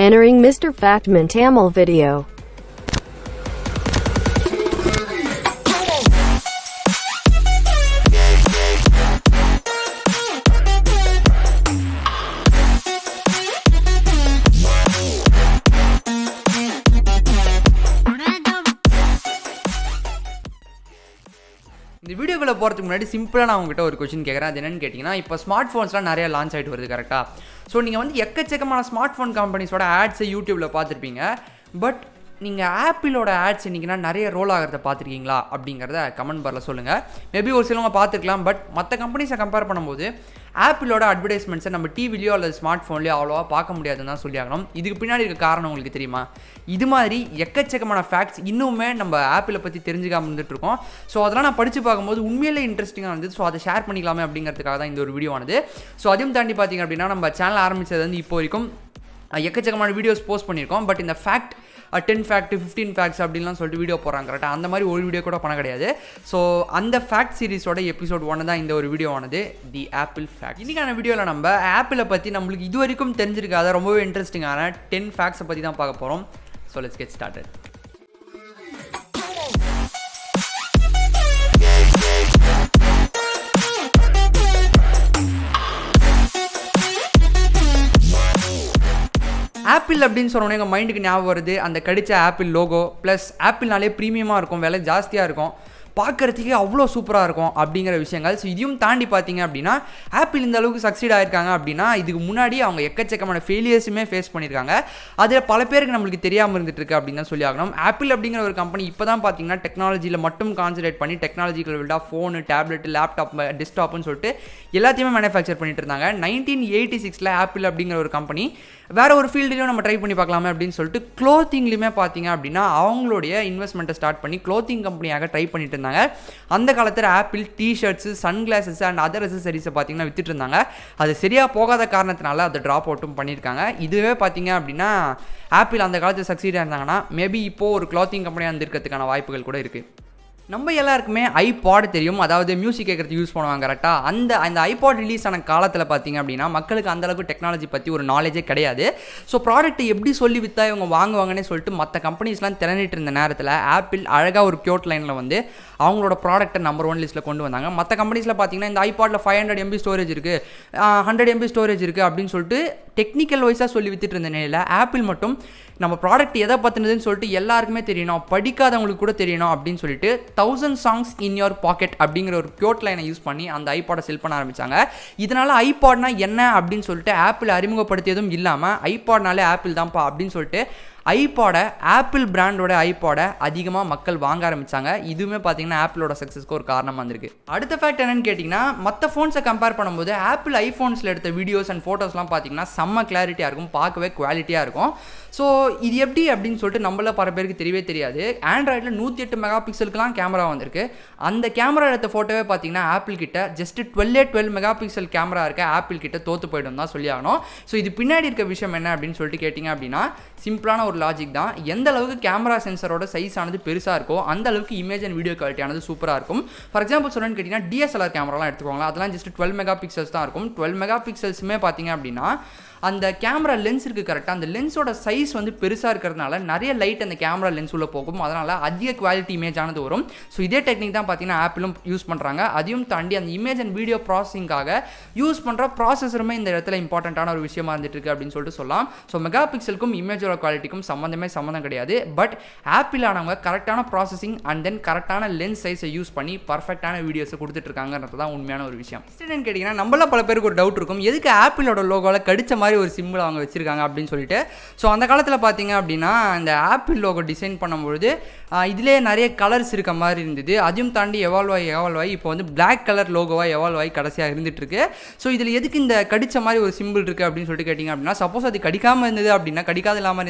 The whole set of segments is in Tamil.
Entering Mr. Factman Tamil video. இந்த வீடியோக்குள்ளே போகிறதுக்கு முன்னாடி சிம்பிளாக நான் உங்ககிட்ட ஒரு கொஷின் கேட்குறேன் அது என்னன்னு கேட்டிங்கன்னா இப்போ ஸ்மார்ட் ஃபோன்ஸ்லாம் நிறைய லான்ச் ஆகிட்டு வருது கரெக்டாக ஸோ நீங்கள் வந்து எக்கச்சக்கமான ஸ்மார்ட் ஃபோன் கம்பெனிஸோட ஆட்ஸை யூடியூப்பில் பார்த்துருப்பீங்க பட் நீங்கள் ஆப்பிளோட ஆட்ஸ் இன்றைக்கினா நிறைய ரோல் ஆகிறத பார்த்துருக்கீங்களா அப்படிங்கிறத கமெண்ட் பாரில் சொல்லுங்கள் மேபி ஒரு சிலவங்க பார்த்துருக்கலாம் பட் மற்ற கம்பெனிஸை கம்பேர் பண்ணும்போது ஆப்பிளோட அட்வர்டைஸ்மெண்ட்ஸை நம்ம டிவிலையோ அல்லது ஸ்மார்ட் ஃபோன்லையோ அவ்வளோவா பார்க்க முடியாதுன்னு தான் சொல்லி ஆகணும் இதுக்கு பின்னாடி இருக்க காரணம் உங்களுக்கு தெரியுமா இது மாதிரி எக்கச்சக்கமான ஃபேக்ட்ஸ் இன்னுமே நம்ம ஆப்பிளை பற்றி தெரிஞ்சுக்காம இருந்துட்டு இருக்கோம் ஸோ அதெல்லாம் நான் படித்து பார்க்கும்போது உண்மையிலே இன்ட்ரெஸ்டிங்காக இருந்தது ஸோ அதை ஷேர் பண்ணிக்கலாமே அப்படிங்கிறதுக்காக தான் இந்த ஒரு வீடியோ ஆனது ஸோ அதையும் தாண்டி பார்த்தீங்க அப்படின்னா நம்ம சேனல் ஆரம்பித்தது வந்து இப்போ வரைக்கும் அஹ், எக்கச்சக்கமான வீடியோஸ் போஸ்ட் பண்ணியிருக்கோம் பட் இந்த fact ten fact fifteen facts அப்படின்லாம் சொல்லிட்டு வீடியோ போகிறாங்க கரெக்டாக அந்த மாதிரி ஒரு வீடியோ கூட பண்ண கிடையாது ஸோ அந்த ஃபேக்ட் சீரிஸோட எபிசோட் ஒன்று தான் இந்த ஒரு வீடியோ ஆனது தி ஆப்பிள் ஃபேக்ட் இன்றைக்கான வீடியோவில் நம்ம ஆப்பிளை பற்றி நம்மளுக்கு இது வரைக்கும் தெரிஞ்சிருக்காத ரொம்பவே இன்ட்ரெஸ்டிங்கான டென் ஃபேக்ட்ஸை பற்றி தான் பார்க்க போகிறோம் so let's get started Apple அப்படின்னு சொன்னோன்னே எங்கள் மைண்டுக்கு ஞாபகம் வருது அந்த கடிச்ச ஆப்பிள் லோகோ ப்ளஸ் ஆப்பிள்னாலே ப்ரீமியமாக இருக்கும் விலை ஜாஸ்தியாக இருக்கும் பார்க்கறதுக்கே அவ்வளோ சூப்பராக இருக்கும் அப்படிங்கிற விஷயங்கள் ஸோ இதையும் தாண்டி பார்த்தீங்க அப்படின்னா ஆப்பிள் இந்த அளவுக்கு சக்சீட் ஆயிருக்காங்க அப்படின்னா இதுக்கு முன்னாடி அவங்க எக்கச்சக்கமான ஃபெயிலியர்ஸுமே ஃபேஸ் பண்ணியிருக்காங்க அதில் பல பேருக்கு நம்மளுக்கு தெரியாமல் இருந்துட்டு இருக்கு அப்படின்னு தான் சொல்லி ஆகணும் ஆப்பிள் அப்படிங்கிற ஒரு கம்பெனி இப்போ தான் பார்த்தீங்கன்னா டெக்னாலஜியில் மட்டும் கான்சன்ட்ரேட் பண்ணி டெக்னாலஜிக்கல் வில்டா ஃபோனு டேப்லெட் லேப்டாப் டெஸ்க்டாப்னு சொல்லிட்டு எல்லாத்தையுமே மேனுஃபேக்சர் பண்ணிட்டு இருந்தாங்க நைன்டீன் எயிட்டி சிக்ஸில் ஆப்பிள் அப்படிங்கிற ஒரு கம்பெனி வேற ஒரு ஃபீல்டுலையும் நம்ம ட்ரை பண்ணி பார்க்கலாமே அப்படின்னு சொல்லிட்டு க்ளோத்திங்லையுமே பார்த்தீங்க அப்படின்னா அவங்களுடைய இன்வெஸ்ட்மெண்ட்டை ஸ்டார்ட் பண்ணி க்ளோத்திங் கம்பெனியாக ட்ரை பண்ணிட்டு இருந்தாங்க அந்த காலத்தில் Apple T shirts sunglasses and other அசசரிஸை பார்த்தீங்கன்னா வித்துட்டு இருந்தாங்க அது சரியாக போகாத காரணத்தினால அதை ட்ராப் அவுட்டும் பண்ணியிருக்காங்க இதுவே பார்த்தீங்க அப்படின்னா ஆப்பிள் அந்த காலத்தில் சக்சீடாக இருந்தாங்கன்னா மேபி இப்போது ஒரு க்ளாத்திங் கம்பெனியாக இருந்திருக்கிறதுக்கான வாய்ப்புகள் கூட இருக்குது நம்ம எல்லாருக்குமே ஐபாட் தெரியும் அதாவது மியூசிக் கேட்குறது யூஸ் பண்ணுவாங்க கரெக்டாக அந்த அந்த ஐபாட் ரிலீஸ் ஆன காலத்தில் பார்த்தீங்க அப்படின்னா மக்களுக்கு அந்தளவுக்கு டெக்னாலஜி பற்றி ஒரு நாலேஜே கிடையாது ஸோ ப்ராடக்ட்டை எப்படி சொல்லி விற்றா இவங்க வாங்குவாங்கன்னே சொல்லிட்டு மற்ற கம்பெனிஸ்லாம் திறனிட்டு இருந்த நேரத்தில் ஆப்பிள் அழகாக ஒரு க்யூட் லைனில் வந்து அவங்களோட ப்ராடக்ட்டை நம்பர் ஒன் லிஸ்ட்டில் கொண்டு வந்தாங்க மற்ற கம்பெனிஸில் பார்த்தீங்கன்னா இந்த ஐபாட்டில் ஃபைவ் ஹண்ட்ரட் எம்பி ஸ்டோரேஜ் இருக்குது ஹண்ட்ரட் எம்பி ஸ்டோரேஜ் இருக்குது அப்படின்னு சொல்லிட்டு டெக்னிக்கல் வைஸாக சொல்லி வித்துட்டு இருந்த நிலையில் ஆப்பிள் மட்டும் நம்ம ப்ராடக்ட் எதை பற்றினதுன்னு சொல்லிட்டு எல்லாருக்குமே தெரியணும் படிக்காதவங்களுக்கு கூட தெரியணும் அப்படின்னு சொல்லிட்டு thousand songs in your pocket அப்படிங்கிற ஒரு க்யூட் லைனை யூஸ் பண்ணி அந்த ஐபாடை செல் பண்ண ஆரம்பிச்சாங்க இதனால் ஐபாட்னா என்ன அப்படின்னு சொல்லிட்டு ஆப்பிள் அறிமுகப்படுத்தியதும் இல்லாமல் ஐபாட்னாலே ஆப்பிள் தான்ப்பா அப்படின்னு சொல்லிட்டு ஐபாடை ஆப்பிள் பிராண்டோட ஐபாடை அதிகமாக மக்கள் வாங்க ஆரம்பிச்சாங்க இதுவுமே பார்த்தீங்கன்னா ஆப்பிளோட சக்ஸஸ்க்கு ஒரு காரணமாக இருந்திருக்கு அடுத்த ஃபேக்ட் என்னன்னு கேட்டிங்கன்னா மற்ற ஃபோன்ஸை கம்பேர் பண்ணும்போது ஆப்பிள் ஐஃபோன்ஸில் எடுத்த வீடியோஸ் அண்ட் ஃபோட்டோஸ்லாம் பார்த்தீங்கன்னா செம்ம கிளாரிட்டியாக இருக்கும் பார்க்கவே குவாலிட்டியாக இருக்கும் ஸோ இது எப்படி அப்படின்னு சொல்லிட்டு நம்மள பல பேருக்கு தெரியவே தெரியாது ஆண்ட்ராய்டில் நூற்றி எட்டு மெகா பிக்சலுக்குலாம் கேமரா வந்திருக்கு அந்த கேமரா எடுத்த ஃபோட்டோவே பார்த்தீங்கன்னா ஆப்பிள் கிட்ட ஜஸ்ட் டுவெல்லே டுவெல் மெகா பிக்சல் கேமரா இருக்க ஆப்பிள் கிட்ட தோத்து போயிடும் தான் சொல்லி ஆகணும் ஸோ இது பின்னாடி இருக்க விஷயம் என்ன அப்படின்னு சொல்லிட்டு கேட்டிங்க அப்படின்னா சிம்பிளான ஒரு லாஜிக் தான் எந்த அளவுக்கு கேமரா சென்சரோட சைஸ் ஆனது பெருசாக இருக்கோ அந்த அளவுக்கு இமேஜ் அண்ட் வீடியோ குவாலிட்டியானது சூப்பராக இருக்கும் ஃபார் எக்ஸாம்பிள் சொல்லணும்னு கேட்டிங்கன்னா டிஎஸ்எல்ஆர் கேமராலாம் எடுத்துக்கோங்களா அதெல்லாம் ஜஸ்ட் டுவெல் மெகா பிக்சல்ஸ் தான் இருக்கும் டுவெல் மெகா பிக்சல்ஸுமே பார்த்தீங்க அப்படின்னா அந்த கேமரா லென்ஸ் இருக்குது கரெக்டாக அந்த லென்ஸோட சைஸ் வந்து பெருசாக இருக்கிறதுனால நிறைய லைட் அந்த கேமரா லென்ஸ் உள்ள போகும் அதனால் அதிக குவாலிட்டி இமேஜ் ஆனது வரும் ஸோ இதே டெக்னிக் தான் பார்த்தீங்கன்னா ஆப்பிளும் யூஸ் பண்ணுறாங்க அதையும் தாண்டி அந்த இமேஜ் அண்ட் வீடியோ ப்ராசஸிங்காக யூஸ் பண்ணுற ப்ராசஸருமே இந்த இடத்துல இம்பார்ட்டண்ட்டான ஒரு விஷயமா இருந்துட்டு இருக்கு அப்படின்னு சொல்லிட்டு சொல்லலாம் ஸோ மெகா பிக்சலுக்கும் இமேஜோட குவாலிட்டிக்கும் சம்மந்தமே சம்மந்தம் கிடையாது பட் ஆப்பிள் ஆனவங்க கரெக்டான ப்ராசஸிங் அண்ட் தென் கரெக்டான லென்ஸ் சைஸை யூஸ் பண்ணி பர்ஃபெக்டான வீடியோஸை கொடுத்துட்டு இருக்காங்கன்றது தான் உண்மையான ஒரு விஷயம் Next என்னன்னு கேட்டிங்கன்னா நம்மள பல பேருக்கு ஒரு டவுட் இருக்கும் எதுக்கு ஆப்பிளோட லோகோவில் கடிச்ச மாதிரி ஒரு சிம்பிள் அவங்க வச்சிருக்காங்க அப்படின்னு சொல்லிட்டு ஸோ அந்த காலத்தில் பார்த்தீங்க அப்படின்னா இந்த ஆப்பிள் லோகோ டிசைன் பண்ணும்பொழுது ஆஹ், இதிலே நிறைய கலர்ஸ் இருக்க மாதிரி இருந்தது அதையும் தாண்டி எவால்வ் ஆகி எவால்வ் ஆகி இப்போ வந்து Black கலர் லோகோவாக எவால்வ் ஆகி கடைசியாக இருந்துட்டு இருக்கு ஸோ இதில் எதுக்கு இந்த கடிச்ச மாதிரி ஒரு சிம்பிள் இருக்குது அப்படின்னு சொல்லிட்டு கேட்டிங்க அப்படின்னா சப்போஸ் அது கடிக்காமல் இருந்தது அப்படின்னா கடிக்காத இல்லாமல் இருந்ததுன்னா பார்க்க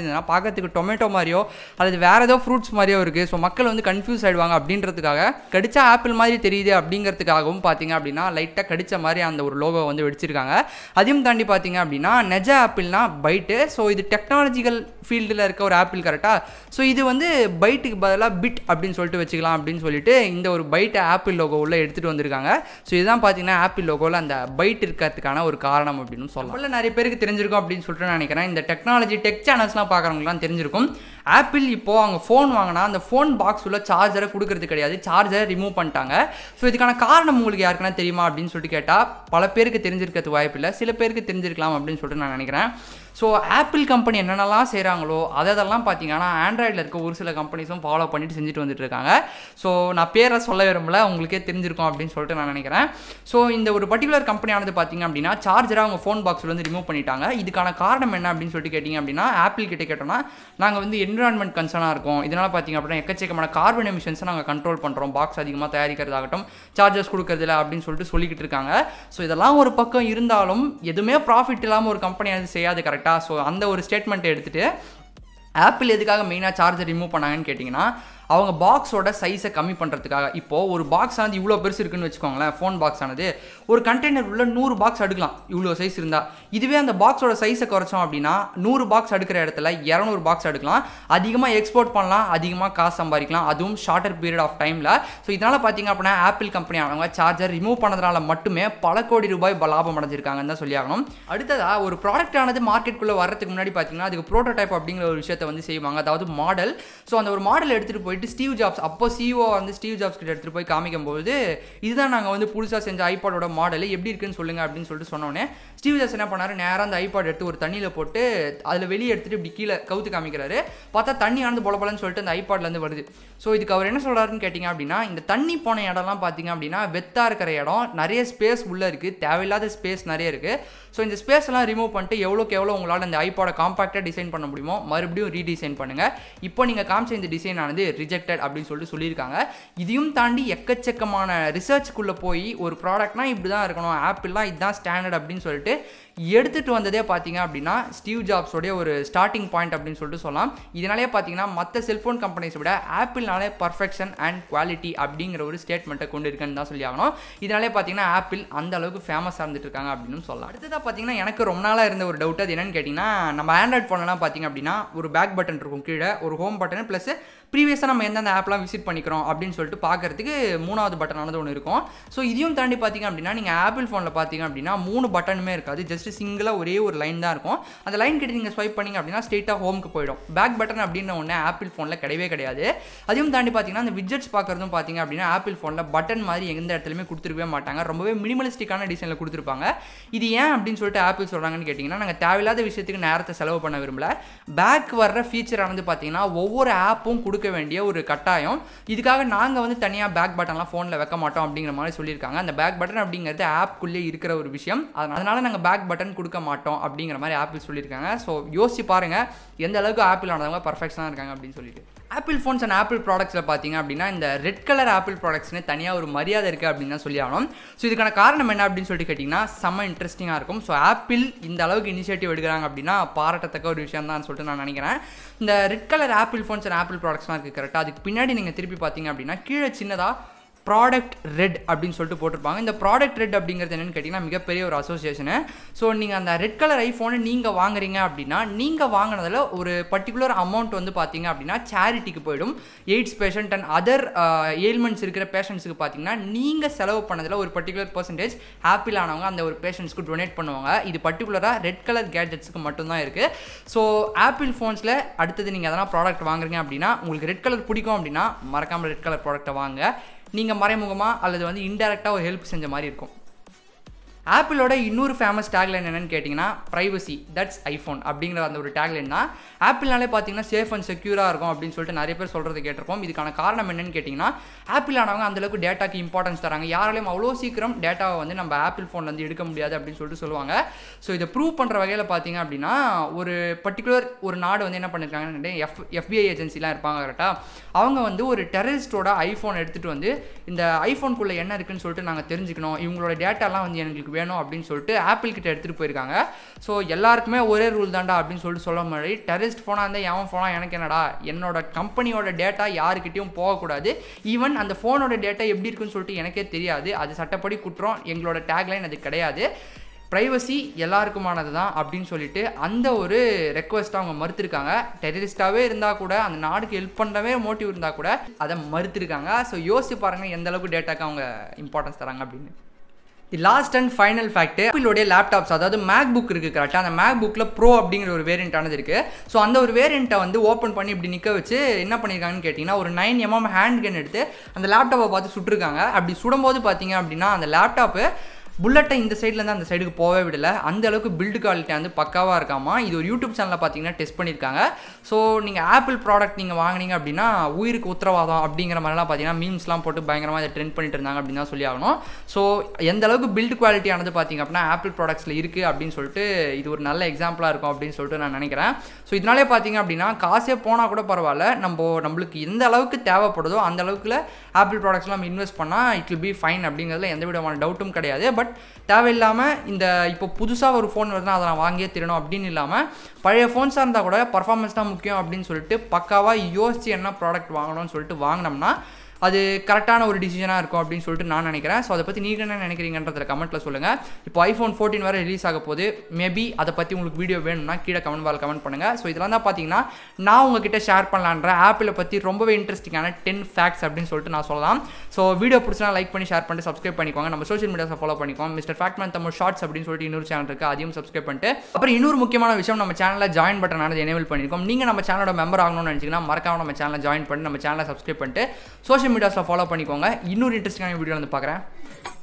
பார்க்கறதுக்கு டொமேட்டோ மாதிரியோ அல்லது வேறு ஏதோ ஃப்ரூட்ஸ் மாதிரியோ இருக்குது ஸோ மக்கள் வந்து கன்ஃபியூஸ் ஆகிடுவாங்க அப்படின்றதுக்காக கடிச்சா ஆப்பிள் மாதிரி தெரியுது அப்படிங்கிறதுக்காகவும் பார்த்தீங்க அப்படின்னா லைட்டாக கடிச்ச மாதிரி அந்த ஒரு லோகோ வந்து வெடிச்சிருக்காங்க அதையும் தாண்டி பார்த்தீங்க அப்படின்னா நெஜ ஆப்பிள்னா பைட்டு ஸோ இது டெக்னாலஜிக்கல் ஃபீல்டில் இருக்க ஒரு ஆப்பிள் கரெக்டாக ஸோ இது வந்து பைட்டுக்கு பதிலாக பிட் அப்படின்னு சொல்லிட்டு வச்சுக்கலாம் அப்படின்னு சொல்லிட்டு இந்த ஒரு பைட்டை ஆப்பிள் லோகோ உள்ள எடுத்துகிட்டு வந்திருக்காங்க ஸோ இதுதான் பார்த்தீங்கன்னா ஆப்பிள் லோகோவில் அந்த பைட் இருக்கிறதுக்கான ஒரு காரணம் அப்படின்னு சொல்லலாம் உள்ள நிறைய பேருக்கு தெரிஞ்சிருக்கும் அப்படின்னு சொல்லிட்டு நான் நினைக்கிறேன் இந்த டெக்னாலஜி டெக் சேனல்ஸ்லாம் பார்க்குறவங்களாம் தெரிஞ்சிருக்கும் ஆப்பிள் இப்போது அவங்க ஃபோன் வாங்கினா அந்த ஃபோன் பாக்ஸ் உள்ள சார்ஜரை கொடுக்கறது கிடையாது சார்ஜரை ரிமூவ் பண்ணிட்டாங்க ஸோ இதுக்கான காரணம் உங்களுக்கு யாருக்குன்னா தெரியுமா அப்படின்னு சொல்லிட்டு கேட்டால் பல பேருக்கு தெரிஞ்சிருக்கிறது வாய்ப்பு இல்லை சில பேருக்கு தெரிஞ்சிருக்கலாம் அப்படின்னு சொல்லிட்டு நான் நினைக்கிறேன் ஸோ ஆப்பிள் கம்பெனி என்னென்னலாம் செய்கிறாங்களோ அதெல்லாம் பார்த்தீங்கன்னா ஆண்ட்ராய்டில் இருக்க ஒரு சில கம்பெனிஸும் ஃபாலோ பண்ணிட்டு செஞ்சுட்டு வந்துட்டு இருக்காங்க ஸோ நான் பேரை சொல்ல விரும்பல உங்களுக்கே தெரிஞ்சிருக்கும் அப்படின்னு சொல்லிட்டு நான் நினைக்கிறேன் ஸோ இந்த ஒரு பர்டிகுலர் கம்பெனியானது பார்த்தீங்க அப்படின்னா சார்ஜரை அவங்க ஃபோன் பாக்ஸில் வந்து ரிமூவ் பண்ணிட்டாங்க இதுக்கான காரணம் என்ன அப்படின்னு சொல்லிட்டு கேட்டிங்க அப்படின்னா ஆப்பிள் கிட்ட கேட்டோம்னா நாங்கள் வந்து என்விரான்மெண்ட் கன்சர்னாக இருக்கும் இதனால் பார்த்தீங்க அப்படின்னா எக்கச்சக்கமான கார்பன் எமிஷன்ஸை நாங்கள் கண்ட்ரோல் பண்ணுறோம் பாக்ஸ் அதிகமாக தயாரிக்கிறதாகட்டும் சார்ஜர்ஸ் கொடுக்கறதில்ல அப்படின்னு சொல்லிட்டு சொல்லிக்கிட்டு இருக்காங்க ஸோ இதெல்லாம் ஒரு பக்கம் இருந்தாலும் எதுவுமே ப்ராஃபிட் இல்லாமல் ஒரு கம்பெனி அது செய்யாது கரெக்டாக ஸோ அந்த ஒரு ஸ்டேட்மெண்ட்டை எடுத்துகிட்டு ஆப்பிள் எதுக்காக மெயினாக சார்ஜர் ரிமூவ் பண்ணாங்கன்னு கேட்டிங்கன்னா அவங்க பாக்ஸோட சைஸை கம்மி பண்ணுறதுக்காக இப்போது ஒரு பாக்ஸ் ஆனது இவ்வளோ பெருசு இருக்குன்னு வச்சுக்கோங்களேன் ஃபோன் பாக்ஸ் ஆனது ஒரு கண்டெய்னர் உள்ள நூறு பாக்ஸ் அடுக்கலாம் இவ்வளோ சைஸ் இருந்தால் இதுவே அந்த பாக்ஸோட சைஸை குறைச்சோம் அப்படின்னா நூறு பாக்ஸ் அடுக்கிற இடத்துல இரநூறு பாக்ஸ் அடுக்கலாம் அதிகமாக எக்ஸ்போர்ட் பண்ணலாம் அதிகமாக காசு சம்பாதிக்கலாம் அதுவும் ஷார்ட்டர் பீரியட் ஆஃப் டைமில் ஸோ இதனால் பார்த்தீங்க அப்படின்னா ஆப்பிள் கம்பெனி அவங்க சார்ஜர் ரிமூவ் பண்ணதுனால மட்டுமே பல கோடி ரூபாய் லாபம் அடைஞ்சிருக்காங்கன்னு தான் சொல்லி ஆகணும் அடுத்ததாக ஒரு ப்ராடக்ட் ஆனது மார்க்கெட்டுக்குள்ளே வரதுக்கு முன்னாடி பார்த்தீங்கன்னா அதுக்கு ப்ரோட்டோடைப் அப்படிங்கிற ஒரு விஷயத்தை வந்து செய்வாங்க அதாவது மாடல் ஸோ அந்த ஒரு மாடல் எடுத்துகிட்டு போயிட்டு ஸ்டீவ் ஜாப்ஸ் அப்போ சிஓ வந்து ஸ்டீவ் ஜாப்ஸ் கிட்ட எடுத்துகிட்டு போய் காமிக்கும்போது இதுதான் நாங்கள் வந்து புதுசாக செஞ்ச ஐபாடோட மாடல் எப்படி இருக்குன்னு சொல்லுங்க அப்படின்னு சொல்லிட்டு சொன்னோன்னே ஸ்டீவ் ஜாப்ஸ் என்ன பண்ணாரு நேராக அந்த ஐபாட் எடுத்து ஒரு தண்ணியில் போட்டு அதில் வெளியே எடுத்துட்டு இப்படி கீழே கவுத்து காமிக்கிறாரு பார்த்தா தண்ணி ஆனது பொல பொலன்னு சொல்லிட்டு அந்த ஐபாட்லேருந்து வருது ஸோ இதுக்கு அவர் என்ன சொல்கிறாருன்னு கேட்டிங்க அப்படின்னா இந்த தண்ணி போன இடம்லாம் பார்த்தீங்க அப்படின்னா வெத்தாக இருக்கிற இடம் நிறைய ஸ்பேஸ் உள்ளே இருக்குது தேவையில்லாத ஸ்பேஸ் நிறைய இருக்குது ஸோ இந்த ஸ்பேஸ் எல்லாம் ரிமூவ் பண்ணிட்டு எவ்வளோக்கு எவ்வளோ உங்களால் இந்த ஐபாடை காம்பாக்டாக டிசைன் பண்ண முடியுமோ மறுபடியும் ரீடிசைன் பண்ணுங்கள் இப்போ நீங்கள் காமிச்ச இந்த டிசைன் ஆனது ரிஜெக்டட் அப்படின்னு சொல்லிட்டு சொல்லியிருக்காங்க இதையும் தாண்டி எக்கச்சக்கமான ரிசர்ச்குள்ளே போய் ஒரு ப்ராடக்ட்னா இப்படி தான் இருக்கணும் ஆப்பிள்லாம் இதுதான் ஸ்டாண்டர்ட் அப்படின்னு சொல்லிட்டு எடுத்துகிட்டு வந்ததே பார்த்தீங்க அப்படின்னா ஸ்டீவ் ஜாப்ஸோடைய ஒரு ஸ்டார்டிங் பாயிண்ட் அப்படின்னு சொல்லிட்டு சொல்லலாம் இதனாலே பார்த்தீங்கன்னா மற்ற செல்ஃபோன் கம்பெனிஸை விட ஆப்பிள்னாலே பர்ஃபெக்ஷன் அண்ட் குவாலிட்டி அப்படிங்கிற ஒரு ஸ்டேட்மெண்ட்டை கொண்டு இருக்குன்னு தான் சொல்லி ஆகணும் இதனாலே பார்த்தீங்கன்னா ஆப்பிள் அந்த அளவுக்கு ஃபேமஸாக இருந்துட்டு இருக்காங்க அப்படின்னு சொல்லலாம் அடுத்ததாக பார்த்தீங்கன்னா எனக்கு ரொம்ப நாளாக இருந்த ஒரு டவுட் அது என்னன்னு கேட்டிங்கன்னா நம்ம ஆண்ட்ராய்ட் ஃபோன்லாம் பார்த்தீங்க அப்படின்னா ஒரு பேக் பட்டன் இருக்கும் கீழே ஒரு ஹோம் பட்டன் ப்ளஸ் ப்ரீவியஸாக நம்ம எந்தெந்த ஆப்லாம் விசிட் பண்ணிக்கிறோம் அப்படின்னு சொல்லிட்டு பார்க்கறதுக்கு மூணாவது பட்டனானது ஒன்று இருக்கும் ஸோ இதையும் தாண்டி பார்த்தீங்க அப்படின்னா நீங்கள் ஆப்பிள் ஃபோனில் பார்த்தீங்க அப்படின்னா மூணு பட்டனுமே இருக்காது ஜஸ்ட் சிங்கிளாக ஒரே ஒரு லைன் தான் இருக்கும் அந்த லைன் கிட்ட நீங்கள் ஸ்வைப் பண்ணிங்க அப்படின்னா ஸ்ட்ரெயிட்டாக ஹோம்க்கு போயிடும் பேக் பட்டன் அப்படின்ற ஒன்று ஆப்பிள் ஃபோனில் கிடையவே கிடையாது அதையும் தாண்டி பார்த்தீங்கன்னா அந்த விஜெட்ஸ் பார்க்குறதும் பார்த்தீங்க அப்படின்னா ஆப்பிள் ஃபோனில் பட்டன் மாதிரி எந்த இடத்துலையுமே கொடுத்துருக்கவே மாட்டாங்க ரொம்பவே மினிமலிஸ்டிக்கான டிசைனில் கொடுத்துருப்பாங்க இது ஏன் அப்படின்னு சொல்லிட்டு ஆப்பிள் சொல்கிறாங்கன்னு கேட்டிங்கன்னா நாங்கள் தேவையில்லாத விஷயத்துக்கு நேரத்தை செலவு பண்ண விரும்பல பேக் வர்ற ஃபீச்சர் ஆனது பார்த்தீங்கன்னா ஒவ்வொரு ஆப்பும் கொடுக்க வேண்டிய ஒரு கட்டாயம் இதுக்காக நாங்கள் வந்து தனியாக பேக் பட்டன்லாம் ஃபோனில் வைக்க மாட்டோம் அப்படிங்கிற மாதிரி சொல்லியிருக்காங்க அந்த பேக் பட்டன் அப்படிங்கிறது ஆப்குள்ளே இருக்கிற ஒரு விஷயம் அதனால நாங்கள் பேக் பட்டன் கொடுக்க மாட்டோம் அப்படிங்கிற மாதிரி ஆப்பிள் சொல்லியிருக்காங்க ஸோ யோசிச்சு பாருங்கள் எந்த அளவுக்கு ஆப்பிள் ஆனவங்க பர்ஃபெக்ஷனாக இருக்காங்க அப்படின்னு சொல்லிட்டு ஆப்பிள் ஃபோன்ஸ் அண்ட் ஆப்பிள் ப்ராடக்ட்ஸில் பார்த்தீங்க அப்படின்னா இந்த ரெட் கலர் ஆப்பிள் ப்ராடக்ட்ஸ்னு தனியாக ஒரு மரியாதை இருக்குது அப்படின்னு தான் சொல்லி ஆகணும் ஸோ இதுக்கான காரணம் என்ன அப்படின்னு சொல்லிட்டு கேட்டிங்கன்னா செம்ம இன்ட்ரெஸ்டிங்காக இருக்கும் ஸோ ஆப்பிள் இந்த அளவுக்கு இனிஷியேட்டிவ் எடுக்கிறாங்க அப்படின்னா பாராட்டத்தக்க ஒரு விஷயம் தான் சொல்லிட்டு நான் நினைக்கிறேன் இந்த red colour Apple phones and Apple ப்ராடக்ட்ஸ்லாம் இருக்குது கரெக்டாக அதுக்கு பின்னாடி நீங்கள் திருப்பி பார்த்தீங்க அப்படின்னா கீழே சின்னதாக ப்ராடக்ட் ரெட் அப்படின்னு சொல்லிட்டு போட்டிருப்பாங்க இந்த ப்ராடக்ட் ரெட் அப்படிங்கிறது என்னென்னு கேட்டிங்கன்னா மிகப்பெரிய ஒரு அசோசியேஷனு ஸோ நீங்கள் அந்த ரெட் கலர் ஐஃபோனை நீங்கள் வாங்குறீங்க அப்படின்னா நீங்கள் வாங்கினதில் ஒரு பர்டிகுலர் அமௌண்ட் வந்து பார்த்தீங்க அப்படின்னா சேரிட்டிக்கு போயிடும் AIDS patient and other ailments இருக்கிற பேஷண்ட்ஸுக்கு பார்த்தீங்கன்னா நீங்கள் செலவு பண்ணதில் ஒரு பர்டிகுலர் பர்சன்டேஜ் ஆப்பிள் ஆனவங்க அந்த ஒரு பேஷண்ட்ஸ்க்கு டொனேட் பண்ணுவாங்க இது பர்டிகுலராக ரெட் கலர் கேட்ஜெட்ஸுக்கு மட்டும்தான் இருக்குது ஸோ ஆப்பிள் ஃபோன்ஸில் அடுத்தது நீங்கள் எதனா ப்ராடக்ட் வாங்குறீங்க அப்படின்னா உங்களுக்கு ரெட் கலர் பிடிக்கும் அப்படின்னா மறக்காமல் ரெட் கலர் ப்ராடக்ட்டை வாங்க நீங்கள் மறைமுகமாக அல்லது வந்து இன்டெரக்டாக ஒரு ஹெல்ப் செஞ்ச மாதிரி இருக்கும் ஆப்பிளோட இன்னொரு ஃபேமஸ் டேக்லைன் என்னன்னு கேட்டிங்கன்னா ப்ரைவசி தட்ஸ் ஐஃபோன் அப்படிங்கிற அந்த ஒரு டேக்லைன் தான் ஆப்பிள்னாலே பார்த்தீங்கன்னா சேஃப் அண்ட் செக்யூராக இருக்கும் அப்படின்னு சொல்லிட்டு நிறைய பேர் சொல்கிறது கேட்டிருப்போம் இதுக்கான காரணம் என்னன்னு கேட்டிங்கன்னா ஆப்பிள் ஆனவங்க அந்தளவுக்கு டேட்டாக்கு இம்பார்ட்டன்ஸ் தராங்க யாராலையும் அவ்வளோ சீக்கிரம் டேட்டாவை வந்து நம்ம ஆப்பிள் ஃபோன்லேருந்து எடுக்க முடியாது அப்படின்னு சொல்லிட்டு சொல்லுவாங்க ஸோ இதை ப்ரூவ் பண்ணுற வகையில் பார்த்தீங்க அப்படின்னா ஒரு பர்டிகுலர் ஒரு நாடு வந்து என்ன பண்ணியிருக்காங்கன்னு எஃப் எஃபிஐ ஏஜென்சிலாம் இருப்பாங்க கரெக்டாக அவங்க வந்து ஒரு டெரரிஸ்டோட ஐஃபோன் எடுத்துகிட்டு வந்து இந்த ஐஃபோனுக்குள்ளே என்ன இருக்குன்னு சொல்லிட்டு நாங்கள் தெரிஞ்சுக்கணும் இவங்களோட டேட்டாலாம் வந்து எங்களுக்கு வேணும் அப்படின்னு சொல்லிட்டு ஆப்பிள் கிட்ட எடுத்துகிட்டு போயிருக்காங்க ஸோ எல்லாருக்குமே ஒரே ரூல் தான்டா அப்படின்னு சொல்லிட்டு சொல்ல மாதிரி டெரரிஸ்ட் ஃபோனாக இருந்தால் எவன் ஃபோனாக எனக்கு என்னடா என்னோட கம்பெனியோட டேட்டா யாருக்கிட்டையும் போகக்கூடாது ஈவன் அந்த ஃபோனோட டேட்டா எப்படி இருக்குன்னு சொல்லிட்டு எனக்கே தெரியாது அது சட்டப்படி குற்றம் எங்களோட டேக்லைன் அது கிடையாது ப்ரைவசி எல்லாருக்குமானது தான் அப்படின்னு சொல்லிட்டு அந்த ஒரு ரெக்வஸ்ட்டை அவங்க மறுத்திருக்காங்க டெரரிஸ்டாகவே இருந்தால் கூட அந்த நாடுக்கு ஹெல்ப் பண்ணுறவே மோட்டிவ் இருந்தால் கூட அதை மறுத்திருக்காங்க ஸோ யோசிச்சு பாருங்கள் எந்த அளவுக்கு டேட்டாக்கு அவங்க இம்பார்ட்டன்ஸ் தராங்க அப்படின்னு the last and final fact ஆப்பிளோடைய லேப்டாப்ஸ் அதாவது மேக் புக் இருக்குது கரெக்டாக அந்த மேக் புக்கில் ப்ரோ அப்படிங்கிற ஒரு வேரியண்டானது இருக்குது ஸோ அந்த ஒரு வேரியண்ட்டை வந்து ஓப்பன் பண்ணி இப்படி நிற்க வச்சு என்ன பண்ணியிருக்காங்கன்னு கேட்டிங்கன்னா ஒரு நைன் எம்எம் ஹேண்ட் கன் எடுத்து அந்த லேப்டாப்பை பார்த்து சுட்டிருக்காங்க அப்படி சுடும்போது பார்த்தீங்க அப்படின்னா அந்த லேப்டாப்பு புல்லட்டை இந்த சைட்லேருந்து அந்த சைடுக்கு போகவே விடல அந்த அளவுக்கு பில்டு குவாலிட்டி வந்து பக்காவாக இருக்காமா இது ஒரு யூடியூப் சேனலில் பார்த்தீங்கன்னா டெஸ்ட் பண்ணியிருக்காங்க ஸோ நீங்கள் ஆப்பிள் ப்ராடக்ட் நீங்கள் வாங்கினீங்க அப்படின்னா உயிருக்கு உத்தரவாதம் அப்படிங்கிற மாதிரிலாம் பார்த்தீங்கன்னா மீம்ஸ்லாம் போட்டு பயங்கரமாக இதை ட்ரெண்ட் பண்ணிட்டு இருந்தாங்க அப்படின்னு தான் சொல்லி ஆகணும் ஸோ எந்த அளவுக்கு பில்டு குவாலிட்டியானது பார்த்தீங்க அப்படின்னா ஆப்பிள் ப்ராடக்ட்ஸில் இருக்குது அப்படின்னு சொல்லிட்டு இது ஒரு நல்ல எக்ஸாம்பிளாக இருக்கும் அப்படின்னு சொல்லிட்டு நான் நினைக்கிறேன் ஸோ இதனாலே பார்த்தீங்க அப்படின்னா காசே போனால் கூட பரவாயில்ல நம்ம நம்மளுக்கு எந்த அளவுக்கு தேவைப்படுதோ அந்த அளவுக்குல ஆப்பிள் ப்ராடக்ட்ஸ்லாம் நம்ம இன்வெஸ்ட் பண்ணால் இட் வில் பி ஃபைன் அப்படிங்கிறதுல எந்த விதமான டவுட்டும் கிடையாது பட் தேவையில்லாமல் இந்த இப்போ புதுசாக ஒரு ஃபோன் வருதுன்னா அதை நான் வாங்கியே தரணும் அப்படின்னு இல்லாமல் பழைய ஃபோன்ஸாக இருந்தால் கூட பர்ஃபார்மன்ஸ் தான் முக்கியம் அப்படின்னு சொல்லிட்டு பக்காவாக யோசிச்சு என்ன ப்ராடக்ட் வாங்கணும்னு சொல்லிட்டு வாங்கினோம்னா அது கரெக்டான ஒரு டிசிஷனாக இருக்கும் அப்படின்னு சொல்லிட்டு நான் நினைக்கிறேன் ஸோ அதை பற்றி நீங்கள் என்ன நினைக்கிறீங்கன்றத கமெண்ட்டில் சொல்லுங்கள் இப்போ ஐஃபோன் ஃபோர்டீன் வரை ரிலீஸ் ஆக போது மேபி அதை பற்றி உங்களுக்கு வீடியோ வேணும்னா கீழே கமெண்ட் பால் கமெண்ட் பண்ணுங்கள் ஸோ இதெல்லாம் தான் பார்த்தீங்கன்னா நான் உங்ககிட்ட ஷேர் பண்ணலான்ற ஆப்பிளை பற்றி ரொம்பவே இன்ட்ரெஸ்டிங்கான டென் ஃபேக்ட்ஸ் அப்படின்னு சொல்லிட்டு நான் சொல்லலாம் ஸோ வீடியோ பிடிச்சா லைக் பண்ணி ஷேர் பண்ணிட்டு சப்ஸ்கிரைப் பண்ணிக்கோங்க நம்ம சோஷியல் மீடியாஸை ஃபாலோ பண்ணிக்கோங்க மிஸ்டர் ஃபேக்ட்மேன் தமிழ் ஷார்ட்ஸ் அப்படின்னு சொல்லிட்டு இன்னொரு சேனல் இருக்குது அதையும் சப்ஸ்கிரைப் பண்ணிட்டு அப்புறம் இன்னொரு முக்கியமான விஷயம் நம்ம சேனலில் ஜாயின் பட்டனானது எனேபிள் பண்ணியிருக்கோம் நீங்கள் நம்ம சேனலோட மெம்பர் ஆகணும்னு நினச்சிங்கன்னா மறக்காம நம்ம சேனலில் ஜாயின் பண்ணி நம்ம சேனலை சப்ஸ்கிரைப் பண்ணிட்டு சோஷியல் மீடியாஸில் ஃபாலோ பண்ணிக்கோங்க இன்னொரு இன்ட்ரெஸ்டிங்கான வீடியோ வந்து பார்க்குறேன்